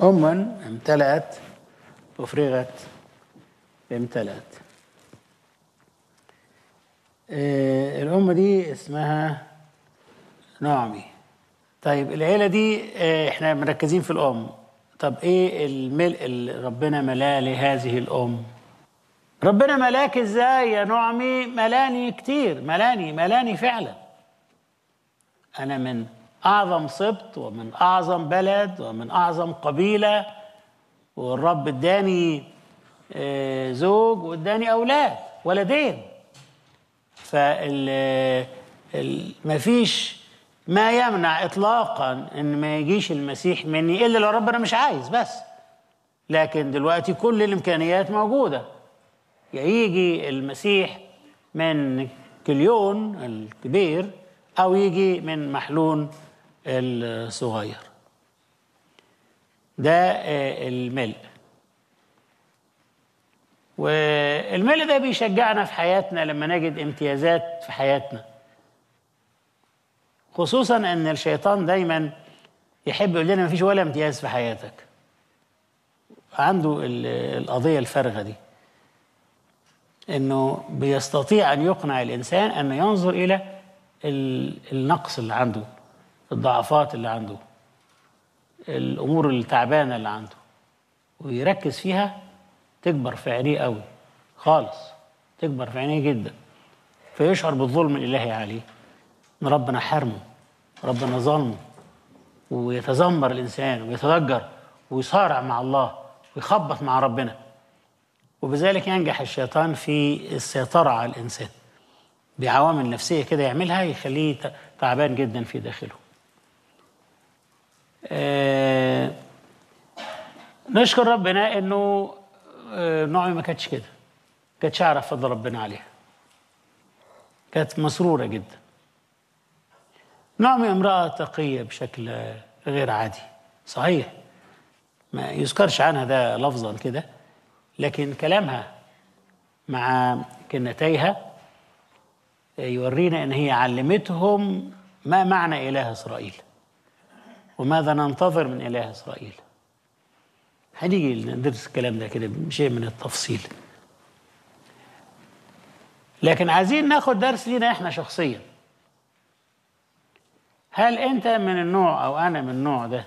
أما امتلأت أفرغت امتلأت آه، الأم دي اسمها نعمي طيب العيلة دي آه، احنا مركزين في الأم طب ايه الملء اللي ربنا ملاه لهذه الأم ربنا ملاك ازاي يا نعمي ملاني كتير ملاني ملاني فعلا أنا من أعظم سبط ومن أعظم بلد ومن أعظم قبيلة والرب اداني آه، زوج واداني أولاد ولدين فال ال- مفيش ما يمنع اطلاقا ان ما يجيش المسيح مني الا لو ربنا مش عايز بس لكن دلوقتي كل الامكانيات موجوده يا يجي المسيح من كليون الكبير او يجي من محلون الصغير ده آه، الملء والملء ده بيشجعنا في حياتنا لما نجد امتيازات في حياتنا خصوصا ان الشيطان دايما يحب يقول لنا مفيش ولا امتياز في حياتك عنده ال- القضيه الفارغه دي انه بيستطيع ان يقنع الانسان انه ينظر الى ال- النقص اللي عنده الضعفات اللي عنده الامور التعبانه اللي عنده ويركز فيها تكبر في عينيه قوي خالص تكبر في عينيه جدا فيشعر بالظلم الالهي عليه ان ربنا حرمه ربنا ظلمه ويتذمر الانسان ويتضجر ويصارع مع الله ويخبط مع ربنا وبذلك ينجح الشيطان في السيطره على الانسان بعوامل نفسيه كده يعملها يخليه ت- تعبان جدا في داخله آه نشكر ربنا انه آه، نعمي ما كانتش كده كانتش اعرف فضل ربنا عليها كانت مسروره جدا نعمي امراه تقيه بشكل غير عادي صحيح ما يذكرش عنها ده لفظا كده لكن كلامها مع كنتيها يورينا ان هي علمتهم ما معنى اله اسرائيل وماذا ننتظر من اله اسرائيل هنيجي ندرس الكلام ده كده بشيء من التفصيل لكن عايزين ناخد درس لينا احنا شخصيا هل انت من النوع او انا من النوع ده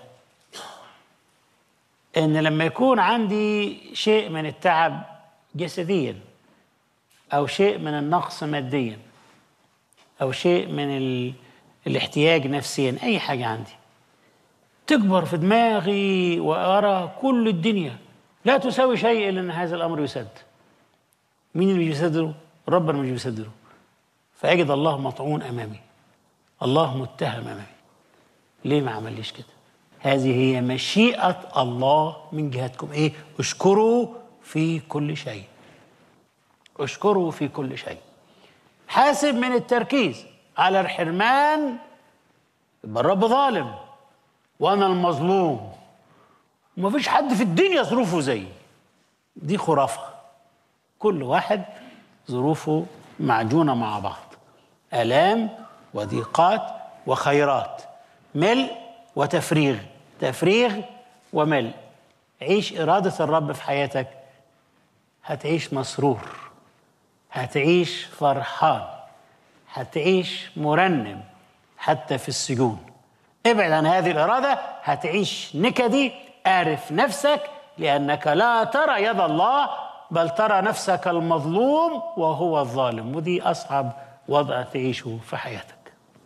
ان لما يكون عندي شيء من التعب جسديا او شيء من النقص ماديا او شيء من ال... الاحتياج نفسيا اي حاجه عندي تكبر في دماغي وارى كل الدنيا لا تساوي شيء الا ان هذا الامر يسد مين اللي بيسدره ربنا مش بيسدره فاجد الله مطعون امامي الله متهم امامي ليه ما عمليش كده هذه هي مشيئه الله من جهتكم ايه اشكروا في كل شيء اشكروا في كل شيء حاسب من التركيز على الحرمان يبقى الرب ظالم وانا المظلوم ومفيش حد في الدنيا ظروفه زيي دي خرافه كل واحد ظروفه معجونه مع بعض الام وضيقات وخيرات ملء وتفريغ تفريغ وملء عيش اراده الرب في حياتك هتعيش مسرور هتعيش فرحان هتعيش مرنم حتى في السجون ابعد عن هذه الإرادة هتعيش نكدي أعرف نفسك لأنك لا ترى يد الله بل ترى نفسك المظلوم وهو الظالم ودي أصعب وضع تعيشه في حياتك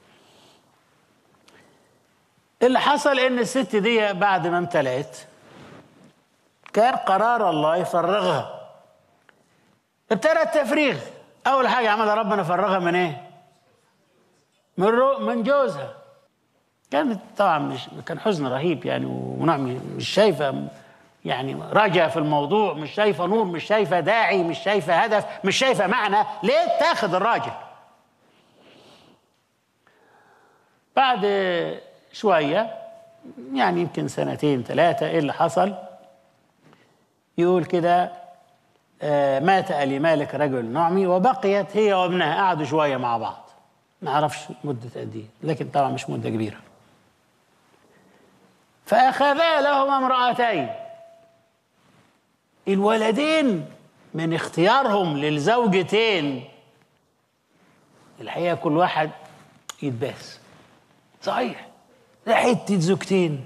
اللي حصل ان الست دي بعد ما امتلأت كان قرار الله يفرغها ابتدى التفريغ اول حاجه عملها ربنا فرغها من ايه من رو من جوزها كانت طبعا مش كان حزن رهيب يعني ونعمي مش شايفه يعني راجع في الموضوع مش شايفه نور مش شايفه داعي مش شايفه هدف مش شايفه معنى ليه تاخد الراجل بعد شويه يعني يمكن سنتين ثلاثه ايه اللي حصل يقول كده آه، مات ألي مالك رجل نعمي وبقيت هي وابنها قعدوا شوية مع بعض ما اعرفش مدة قد ايه لكن طبعا مش مدة كبيرة فأخذا لهما امرأتين الولدين من اختيارهم للزوجتين الحقيقة كل واحد يتباس صحيح ده حتة زوجتين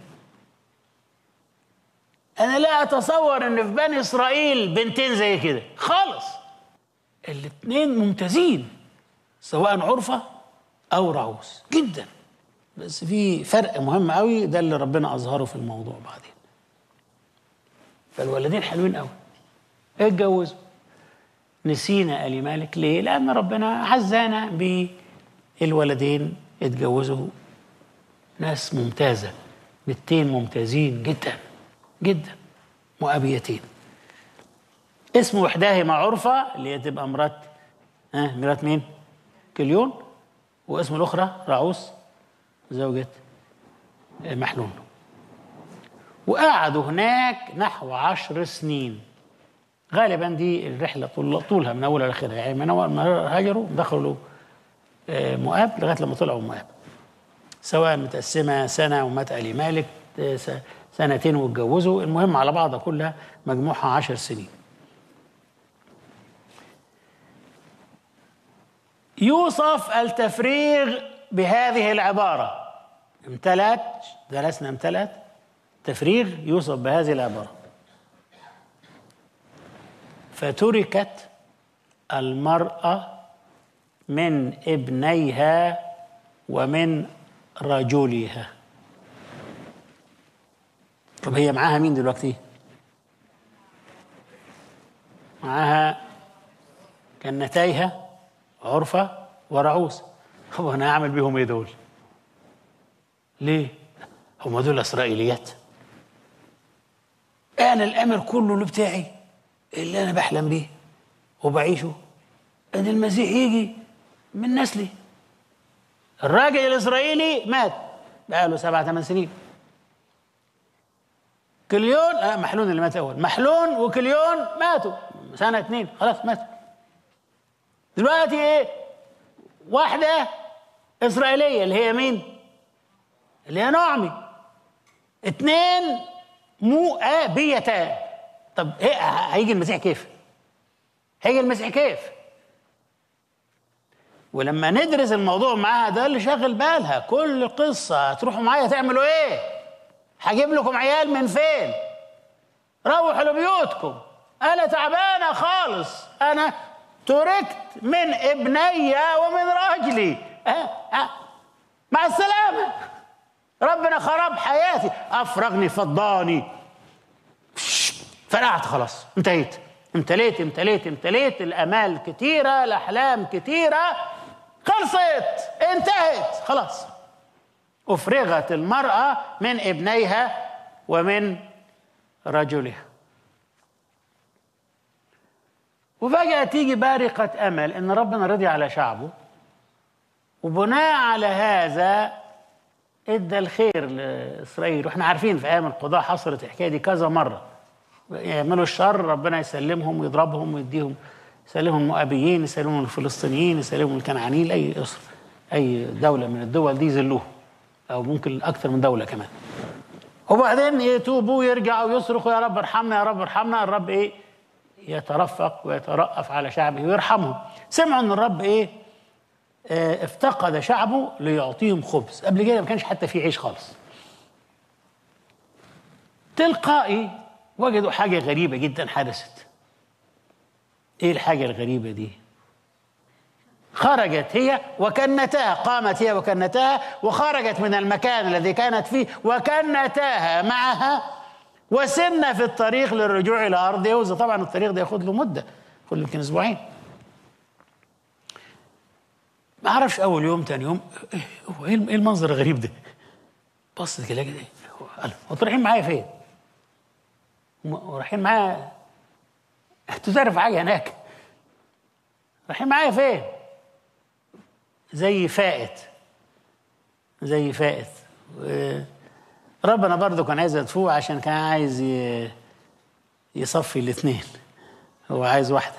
أنا لا أتصور إن في بني إسرائيل بنتين زي كده خالص الاتنين ممتازين سواء عرفة أو رعوس جدا بس في فرق مهم قوي ده اللي ربنا أظهره في الموضوع بعدين فالولدين حلوين قوي اتجوزوا نسينا آل مالك ليه؟ لأن ربنا عزانا بالولدين اتجوزوا ناس ممتازة بنتين ممتازين جدا جدا مؤبيتين اسم وحداهما عرفة اللي هي تبقى مرات ها مرات مين؟ كليون واسم الأخرى رعوس زوجة محلول وقعدوا هناك نحو عشر سنين غالبا دي الرحلة طول طولها من أولها لآخرها يعني من أول ما هاجروا دخلوا مؤاب لغاية لما طلعوا مؤاب سواء متقسمة سنة ومات آل مالك سنتين واتجوزوا المهم على بعضها كلها مجموعها عشر سنين يوصف التفريغ بهذه العبارة امتلأت درسنا امتلأت تفريغ يوصف بهذه العبارة فتركت المرأة من ابنيها ومن رجلها طب هي معاها مين دلوقتي معاها كنتيها عرفة ورعوس هو أنا هعمل بيهم إيه دول ليه هم دول إسرائيليات أنا الأمر كله اللي بتاعي اللي أنا بحلم بيه وبعيشه أن المسيح يجي من نسلي الراجل الإسرائيلي مات بقاله سبعة ثمان سنين كليون آه محلون اللي مات أول محلون وكليون ماتوا سنة اتنين خلاص ماتوا دلوقتي إيه واحدة إسرائيلية اللي هي مين؟ اللي هي نعمي اتنين مؤابيتان طب ايه هيجي المسيح كيف؟ هيجي المسيح كيف؟ ولما ندرس الموضوع معاها ده اللي شاغل بالها كل قصة هتروحوا معايا تعملوا ايه؟ هجيب لكم عيال من فين؟ روحوا لبيوتكم أنا تعبانة خالص أنا تركت من ابني ومن رجلي أه أه مع السلامة ربنا خرب حياتي أفرغني فضاني فرقعت خلاص انتهيت امتليت امتليت امتليت الامال كتيره الاحلام كتيره خلصت انتهت خلاص افرغت المراه من ابنيها ومن رجلها وفجاه تيجي بارقه امل ان ربنا رضي على شعبه وبناء على هذا ادى الخير لاسرائيل واحنا عارفين في ايام القضاء حصلت الحكايه دي كذا مره يعملوا الشر ربنا يسلمهم ويضربهم ويديهم يسلمهم المؤابيين يسلمهم الفلسطينيين يسلمهم الكنعانيين اي اسر اي دوله من الدول دي يذلوهم او ممكن اكثر من دوله كمان وبعدين يتوبوا ويرجعوا ويصرخوا يا رب ارحمنا يا رب ارحمنا الرب ايه يترفق ويترأف على شعبه ويرحمهم سمعوا ان الرب ايه اه افتقد شعبه ليعطيهم خبز قبل كده ما كانش حتى في عيش خالص تلقائي وجدوا حاجة غريبة جدا حدثت ايه الحاجة الغريبة دي خرجت هي وكنتاها قامت هي وكنتاها وخرجت من المكان الذي كانت فيه وكنتاها معها وسن في الطريق للرجوع الى ارض يهوذا طبعا الطريق ده ياخد له مده ياخد يمكن اسبوعين ما اعرفش اول يوم تاني يوم هو ايه المنظر الغريب ده بصت كده كده انتوا رايحين معايا فين؟ ورايحين معايا انتوا تعرف حاجه هناك رايحين معايا فين؟ زي فائت زي فائت ربنا برضه كان عايز يدفوه عشان كان عايز يصفي الاثنين هو عايز واحده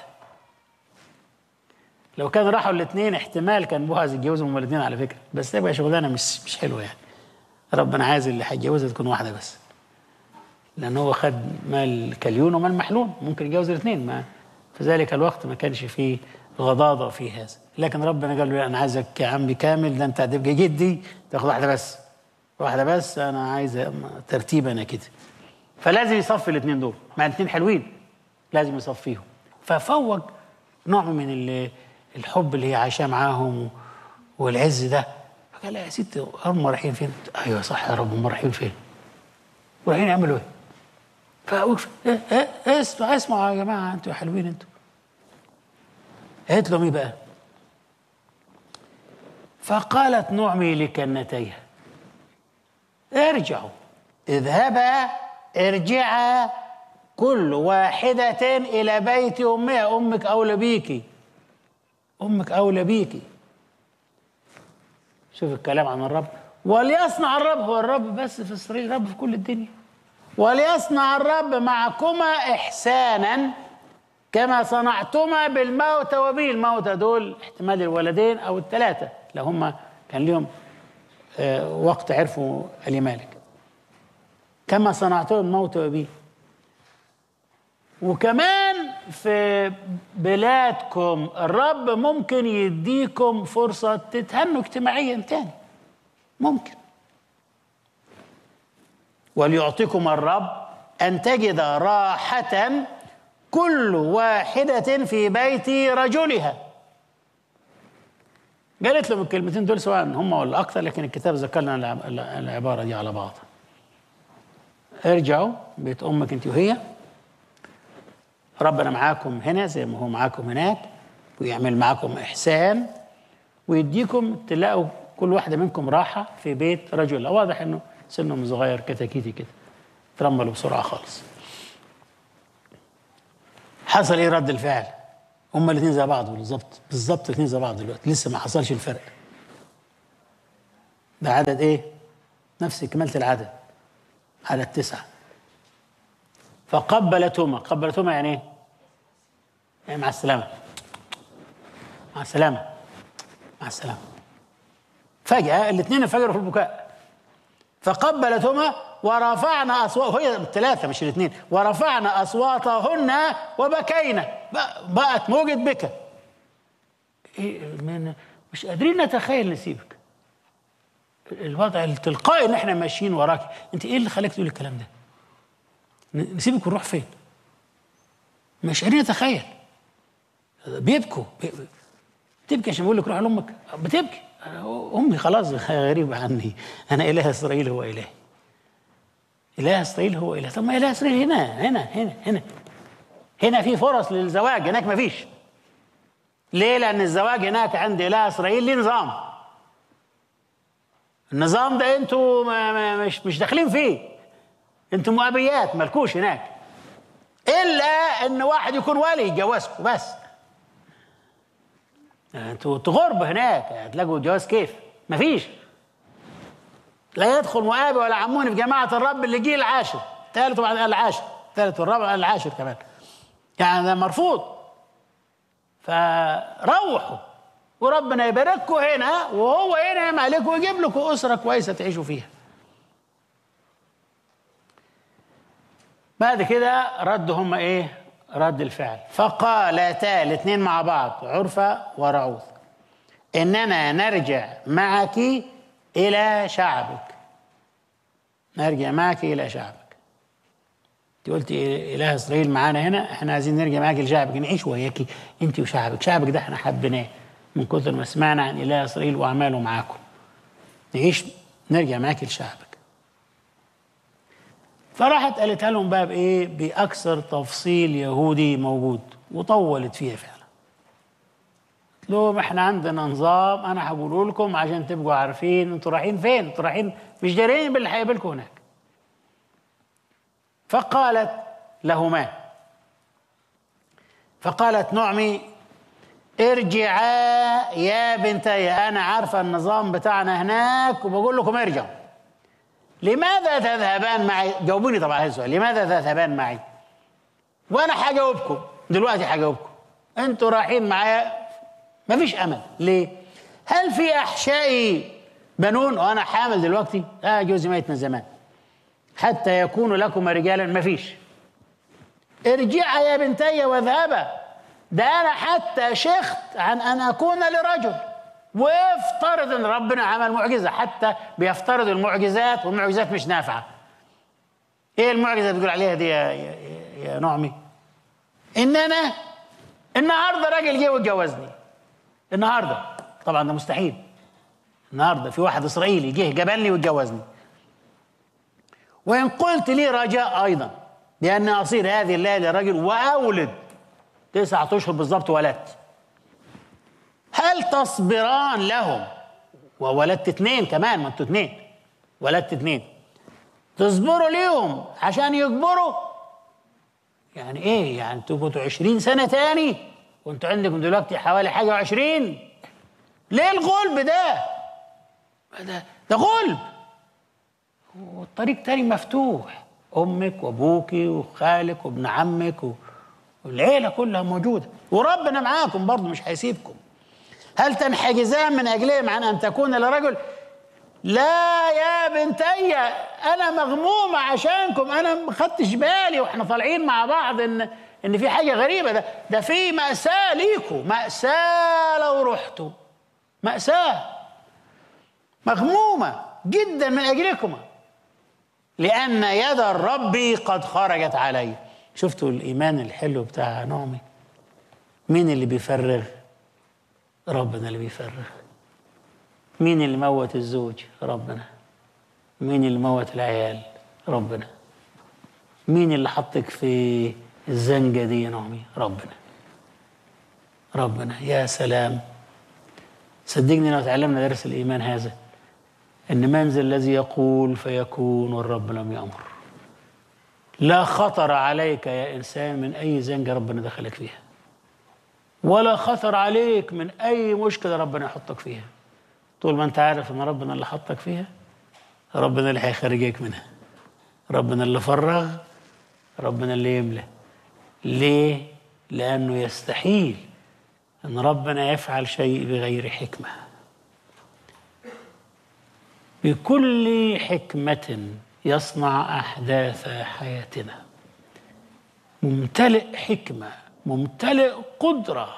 لو كان راحوا الاثنين احتمال كان بوعز يتجوزهم الاثنين على فكره بس تبقى شغلانه مش مش حلوه يعني ربنا عايز اللي هيتجوزها تكون واحده بس لان هو خد مال كليون ومال محلول ممكن يتجوز الاثنين ما في ذلك الوقت ما كانش فيه غضاضه في هذا لكن ربنا قال له لا، انا عايزك يا عمي كامل ده انت هتبقى جدي تاخد واحده بس واحده بس انا عايز ترتيب انا كده فلازم يصفي الاثنين دول مع الاثنين حلوين لازم يصفيهم ففوج نوع من ال- الحب اللي هي عايشاه معاهم والعز ده فقال لها يا ست هم رايحين فين؟ ايوه صح يا رب هم رايحين فين؟ رايحين يعملوا ايه؟ فوقف إيه إيه إيه اسمع اسمعوا يا جماعه انتوا حلوين انتوا قالت لهم ايه بقى؟ فقالت نعمي لكنتيها ارجعوا اذهبا ارجعا كل واحدة إلى بيت أمها أمك أولى بيكي أمك أولى بيكي شوف الكلام عن الرب وليصنع الرب هو الرب بس في إسرائيل رب في كل الدنيا وليصنع الرب معكما إحسانا كما صنعتما بالموتى وبي الموتى دول احتمال الولدين أو الثلاثة لو هم كان لهم آه، وقت عرفوا المالك كما صنعتم الموت وبي وكمان في بلادكم الرب ممكن يديكم فرصة تتهنوا اجتماعيا تاني ممكن وليعطيكم الرب أن تجد راحة كل واحدة في بيت رجلها قالت لهم الكلمتين دول سواء هم ولا أكثر لكن الكتاب ذكر لنا العب- العبارة دي على بعضها ارجعوا بيت أمك أنت وهي ربنا معاكم هنا زي ما هو معاكم هناك ويعمل معاكم إحسان ويديكم تلاقوا كل واحدة منكم راحة في بيت رجل واضح إنه سنهم صغير كتاكيتي كده ترملوا بسرعة خالص حصل إيه رد الفعل هما الاثنين زي بعض بالظبط بالظبط الاثنين زي بعض دلوقتي لسه ما حصلش الفرق ده عدد ايه نفس كمالة العدد عدد تسعة فقبلتهما قبلتهما يعني ايه يعني مع السلامة مع السلامة مع السلامة فجأة الاثنين انفجروا في البكاء فقبلتهما ورفعنا أصوات هي الثلاثة مش الاثنين ورفعنا أصواتهن وبكينا بق- بقت موجة بكى إيه من مش قادرين نتخيل نسيبك الوضع التلقائي ان احنا ماشيين وراك انت ايه اللي خلاك تقول الكلام ده ن- نسيبك ونروح فين مش قادرين نتخيل بيبكوا بي- بتبكي عشان بقول لك روح لامك بتبكي امي خلاص غريبه عني انا اله اسرائيل هو الهي اله اسرائيل هو اله طب ما اله اسرائيل هنا هنا هنا هنا هنا في فرص للزواج هناك ما فيش ليه لان الزواج هناك عند اله اسرائيل ليه نظام النظام ده انتوا ما ما مش مش داخلين فيه انتوا مؤبيات مالكوش هناك الا ان واحد يكون ولي يتجوزكم بس انتوا تغرب هناك هتلاقوا جواز كيف مفيش لا يدخل مؤابي ولا عموني في جماعة الرب اللي جه العاشر ثالث وبعد العاشر ثالث والرابع العاشر كمان يعني ده مرفوض فروحوا وربنا يبارككم هنا وهو هنا يعمل عليكم ويجيب لكم أسرة كويسة تعيشوا فيها بعد كده ردوا هم ايه رد الفعل فقالتا الاثنين مع بعض عرفة ورعوث اننا نرجع معك الى شعبك نرجع معك الى شعبك انت قلت اله اسرائيل معانا هنا احنا عايزين نرجع معاك لشعبك نعيش وياكي انت وشعبك شعبك ده احنا حبيناه من كثر ما سمعنا عن اله اسرائيل واعماله معاكم نعيش نرجع معاك لشعبك فراحت قالتها لهم بقى بايه باكثر تفصيل يهودي موجود وطولت فيها فعلا قلت لهم احنا عندنا نظام انا هقوله لكم عشان تبقوا عارفين انتوا رايحين فين انتوا رايحين مش دارين باللي هيقابلكم هناك فقالت لهما فقالت نعمي ارجعا يا بنتي انا عارفه النظام بتاعنا هناك وبقول لكم ارجعوا لماذا تذهبان معي جاوبوني طبعا هذا السؤال لماذا تذهبان معي وانا هجاوبكم دلوقتي هجاوبكم انتوا رايحين معايا مفيش امل ليه هل في احشائي بنون وانا حامل دلوقتي اه جوزي ميت من زمان حتى يكون لكم رجالا ما فيش ارجعا يا بنتي واذهبا ده انا حتى شخت عن ان اكون لرجل وافترض ان ربنا عمل معجزه حتى بيفترض المعجزات والمعجزات مش نافعه ايه المعجزه اللي بتقول عليها دي يا, يا, يا نعمي ان انا النهارده راجل جه واتجوزني النهارده طبعا ده مستحيل النهارده في واحد اسرائيلي جه جبلني واتجوزني وان قلت لي رجاء ايضا لان اصير هذه الليله رجل واولد تسعة اشهر بالظبط ولدت هل تصبران لهم وولدت اثنين كمان ما انتوا اثنين ولدت اثنين تصبروا ليهم عشان يكبروا يعني ايه يعني انتوا كنتوا 20 سنه تاني وانتوا عندكم دلوقتي حوالي حاجه وعشرين ليه الغلب ده ده ده غلب والطريق تاني مفتوح امك وابوكي وخالك وابن عمك و... والعيله كلها موجوده وربنا معاكم برضه مش هيسيبكم هل تنحجزان من اجلهم عن ان تكون لرجل لا يا بنتي انا مغمومه عشانكم انا ما خدتش بالي واحنا طالعين مع بعض ان ان في حاجه غريبه ده ده في ماساه ليكم ماساه لو رحتوا ماساه مغمومه جدا من اجلكما لان يد الرب قد خرجت علي شفتوا الايمان الحلو بتاع نعمي مين اللي بيفرغ ربنا اللي بيفرغ مين اللي موت الزوج ربنا مين اللي موت العيال ربنا مين اللي حطك في الزنجة دي يا نعمي ربنا ربنا يا سلام صدقني لو تعلمنا درس الإيمان هذا إن منزل الذي يقول فيكون والرب لم يأمر لا خطر عليك يا إنسان من أي زنجة ربنا دخلك فيها ولا خطر عليك من أي مشكلة ربنا يحطك فيها طول ما أنت عارف إن ربنا اللي حطك فيها ربنا اللي هيخرجك منها ربنا اللي فرغ ربنا اللي يملى ليه؟ لأنه يستحيل أن ربنا يفعل شيء بغير حكمة بكل حكمة يصنع أحداث حياتنا ممتلئ حكمة ممتلئ قدرة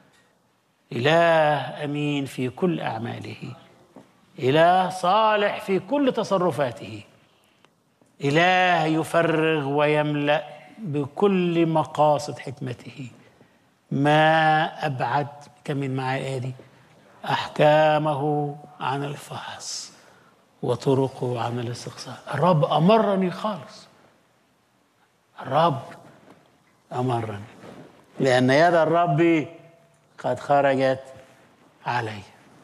إله أمين في كل أعماله إله صالح في كل تصرفاته إله يفرغ ويملأ بكل مقاصد حكمته ما أبعد كمن مع آدي أحكامه عن الفحص وطرقه عن الاستقصاء الرب أمرني خالص الرب أمرني لأن يد الرب قد خرجت علي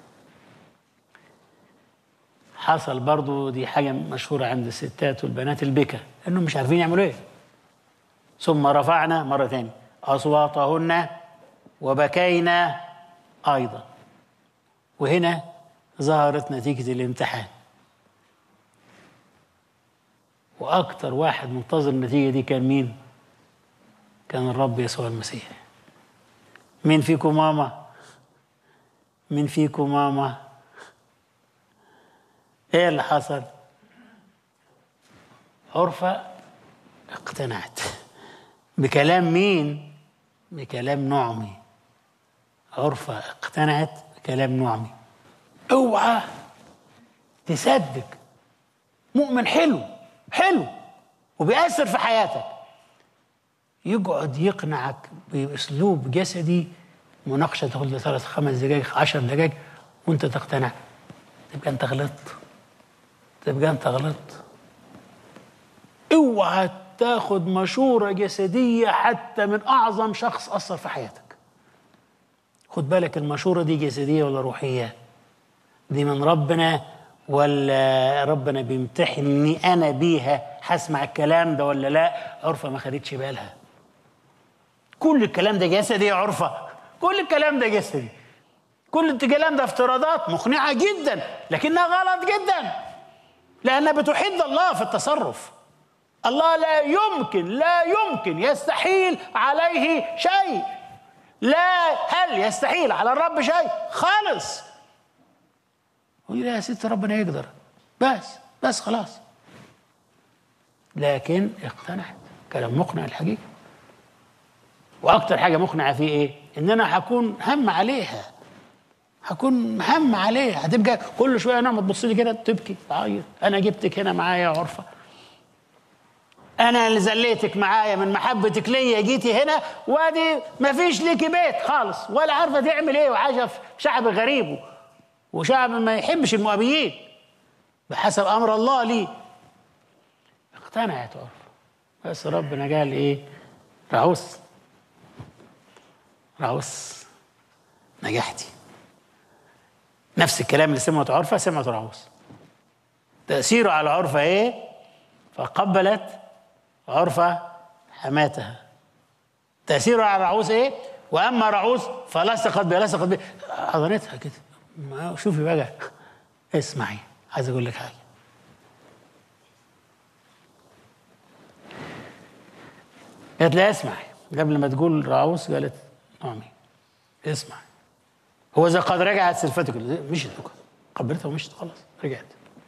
حصل برضو دي حاجة مشهورة عند الستات والبنات البكا انهم مش عارفين يعملوا ايه ثم رفعنا مرة تانية أصواتهن وبكينا أيضا وهنا ظهرت نتيجة الامتحان وأكتر واحد منتظر النتيجة دي كان مين؟ كان الرب يسوع المسيح مين فيكم ماما؟ مين فيكم ماما؟ ايه اللي حصل؟ عرفة اقتنعت بكلام مين؟ بكلام نعمي عرفة اقتنعت بكلام نعمي اوعى تصدق مؤمن حلو حلو وبيأثر في حياتك يقعد يقنعك باسلوب جسدي مناقشه تاخد له ثلاث خمس دقائق عشر دقائق وانت تقتنع تبقى انت غلطت تبقى انت غلطت اوعى تاخد مشوره جسديه حتى من اعظم شخص اثر في حياتك خد بالك المشوره دي جسديه ولا روحيه دي من ربنا ولا ربنا بيمتحني انا بيها هسمع الكلام ده ولا لا عرفه ما خدتش بالها كل الكلام ده جسدي يا عرفه كل الكلام ده جسدي كل الكلام ده افتراضات مقنعه جدا لكنها غلط جدا لانها بتحد الله في التصرف الله لا يمكن لا يمكن يستحيل عليه شيء لا هل يستحيل على الرب شيء خالص ويقول يا ست ربنا يقدر بس بس خلاص لكن اقتنعت كلام مقنع الحقيقه واكتر حاجه مقنعه فيه ايه ان انا هكون هم عليها هكون هم عليها هتبقى كل شويه نعمه تبص لي كده تبكي تعيط انا جبتك هنا معايا يا عرفه انا اللي زليتك معايا من محبتك ليا جيتي هنا وادي ما فيش ليكي بيت خالص ولا عارفه تعمل ايه وعايشه في شعب غريب وشعب ما يحبش المؤبيين بحسب امر الله ليه اقتنعت عرفه بس ربنا قال ايه رعوس رعوس نجحتي نفس الكلام اللي سمعته عرفه سمعته رعوس تاثيره على عرفه ايه فقبلت عرفة حماتها تأثيره على رعوس ايه واما رعوس فلصقت بها لصقت بها حضنتها كده ما- شوفي بقى اسمعي عايز اقول لك حاجه قالت لها اسمعي قبل ما تقول رعوس قالت نعمي اسمع هو اذا قد رجعت سلفتك مشت قبلتها ومشت خلاص رجعت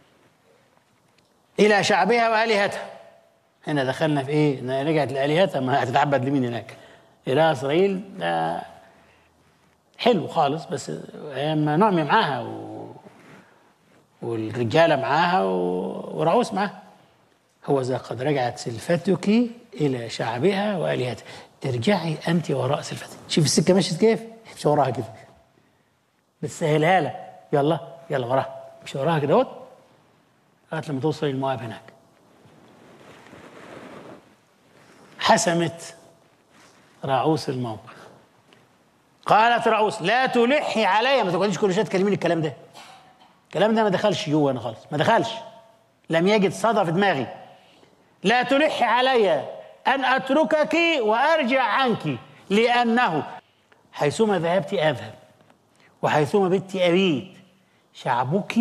الى شعبها والهتها هنا دخلنا في ايه؟ انها رجعت لالهتها ما هتتعبد لمين هناك؟ اله اسرائيل ده حلو خالص بس اما نعمي معاها و... والرجاله معاها و... ورعوس معاها هو اذا قد رجعت سلفتك الى شعبها والهتها ارجعي انت وراء سلفتك شوف السكه مشيت كيف؟ مش وراها كده بتسهلها لك يلا يلا وراها مش وراها كده اهوت لغايه لما توصل للمواب هناك حسمت راعوس الموقف قالت راعوس لا تلحي علي ما تقعديش كل شويه تكلميني الكلام ده الكلام ده ما دخلش جوه انا خالص ما دخلش لم يجد صدى في دماغي لا تلحي علي ان اتركك وارجع عنك لانه حيثما ذهبت اذهب وحيثما بت ابيت شعبك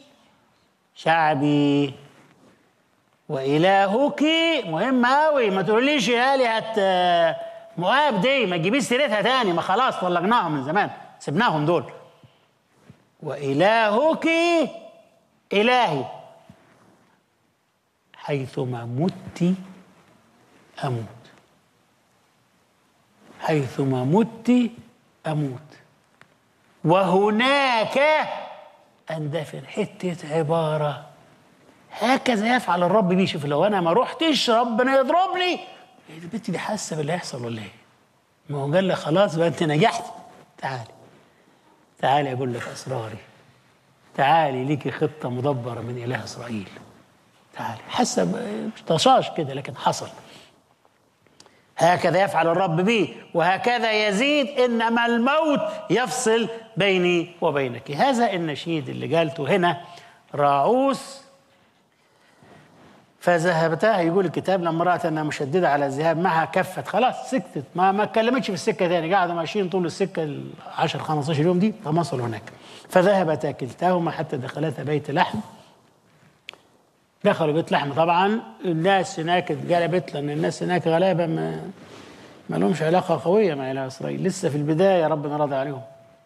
شعبي وإلهك مهم أوي ما تقوليش آلهة آه، مؤاب دي ما تجيبيش سيرتها تاني ما خلاص طلقناهم من زمان سبناهم دول وإلهك إلهي حيثما مت أموت حيثما مت أموت وهناك أندفن حتة عبارة هكذا يفعل الرب بي شوف لو أنا ما رحتش ربنا يضربني إيه البنت دي حاسة باللي هيحصل ولا إيه؟ ما هو قال لي خلاص بقى أنت نجحت تعالي تعالي أقول لك أسراري تعالي ليكي خطة مدبرة من إله إسرائيل تعالي حاسة ب- مش طشاش كده لكن حصل هكذا يفعل الرب بي وهكذا يزيد انما الموت يفصل بيني وبينك هذا النشيد اللي قالته هنا راعوس فذهبتا يقول الكتاب لما رأت أنها مشددة على الذهاب معها كفت خلاص سكتت ما ما اتكلمتش في السكة تاني قاعدة ماشيين طول السكة ال 10 15 يوم دي فمصلوا هناك فذهبتا كلتاهما حتى دخلتا بيت لحم دخلوا بيت لحم طبعا الناس هناك اتقلبت لان الناس هناك غلابه ما ما لهمش علاقه قويه مع اله اسرائيل لسه في البدايه ربنا راضي عليهم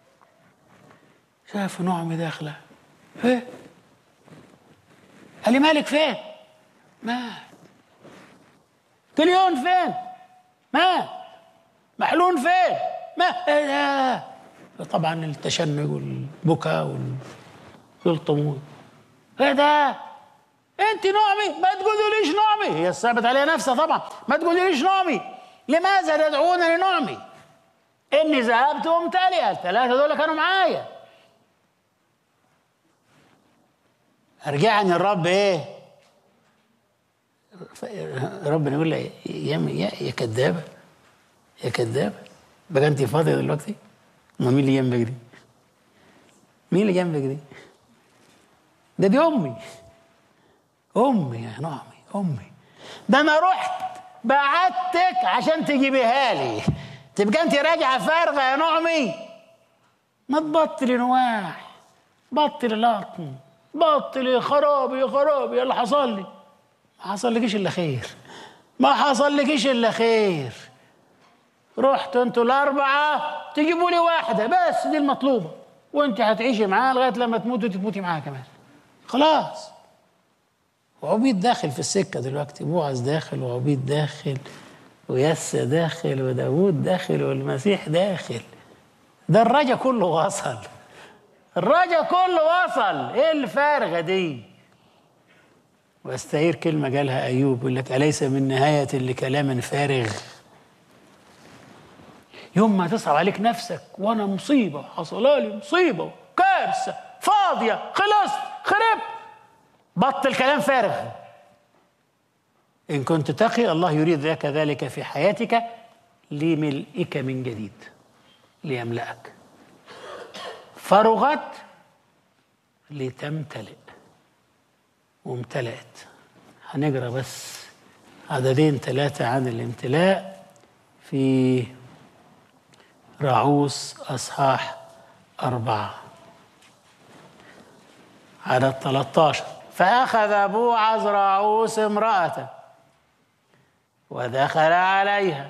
شافوا نعمي داخله ايه قال لي مالك فين؟ مات كليون فين؟ مات محلون فين؟ مات ايه ده؟ طبعا التشنج والبكاء والطموح ايه ده؟ انت نعمي ما تقوليليش نعمي هي الثابت عليها نفسها طبعا ما تقوليليش نعمي لماذا تدعونني نعمي اني ذهبت وامتلئ الثلاثه دول كانوا معايا ارجعني الرب ايه ف- ربنا يقول لها يا يا يا كدابه يا كدابه بقى انت فاضيه دلوقتي ما مين اللي جنبك دي مين اللي جنبك دي ده دي امي امي يا نعمي امي ده انا رحت بعتك عشان تجيبيها لي تبقى انت راجعه فارغه يا نعمي ما تبطلي نواح بطلي لطم بطلي خرابي يا خرابي يا اللي حصل لي ما حصل لكيش الا خير ما حصل لكيش الا خير رحت انتوا الاربعه تجيبوا لي واحده بس دي المطلوبه وانت هتعيشي معاه لغايه لما تموت وانت تموتي معاه كمان خلاص وعبيد داخل في السكه دلوقتي بوعز داخل وعبيد داخل ويسى داخل وداوود داخل والمسيح داخل ده الرجا كله وصل الرجا كله وصل ايه الفارغه دي واستعير كلمه قالها ايوب يقول لك اليس من نهايه لكلام فارغ يوم ما تصعب عليك نفسك وانا مصيبه حصل لي مصيبه كارثه فاضيه خلصت خربت بطل كلام فارغ ان كنت تقي الله يريد لك ذلك في حياتك لملئك من جديد ليملأك فرغت لتمتلئ وامتلأت هنقرا بس عددين ثلاثة عن الامتلاء في رعوس أصحاح أربعة عدد 13 فأخذ بوعز رعوس امرأته ودخل عليها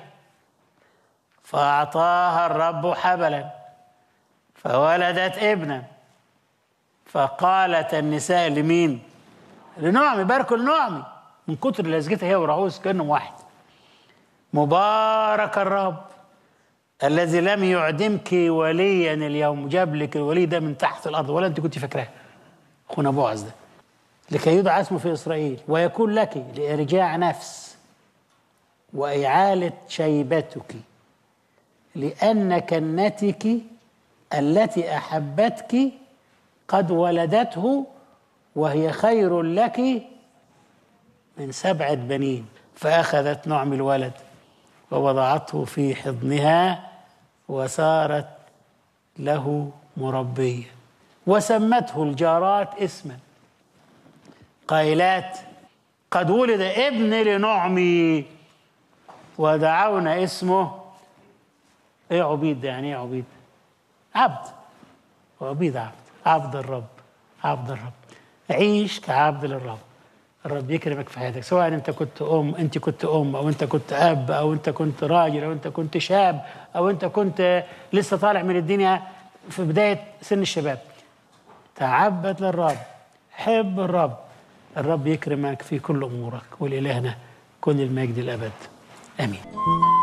فأعطاها الرب حبلا فولدت ابنا فقالت النساء لمين؟ لنعمي باركوا لنعمي من كتر لزجتها هي ورعوز كانهم واحد مبارك الرب الذي لم يعدمك وليا اليوم جاب لك الولي ده من تحت الارض ولا انت كنت فاكراه اخونا بوعز ده لكي يدعى اسمه في اسرائيل ويكون لك لارجاع نفس واعاله شيبتك لان كنتك التي احبتك قد ولدته وهي خير لك من سبعه بنين فاخذت نعم الولد ووضعته في حضنها وصارت له مربيه وسمته الجارات اسما قائلات قد ولد ابن لنعمي ودعونا اسمه ايه عبيد ده يعني ايه عبيد عبد عبيد عبد عبد الرب عبد الرب عيش كعبد للرب الرب يكرمك في حياتك سواء انت كنت ام انت كنت ام او انت كنت اب او انت كنت راجل او انت كنت شاب او انت كنت لسه طالع من الدنيا في بدايه سن الشباب تعبد للرب حب الرب الرب يكرمك في كل امورك ولالهنا كن المجد الابد امين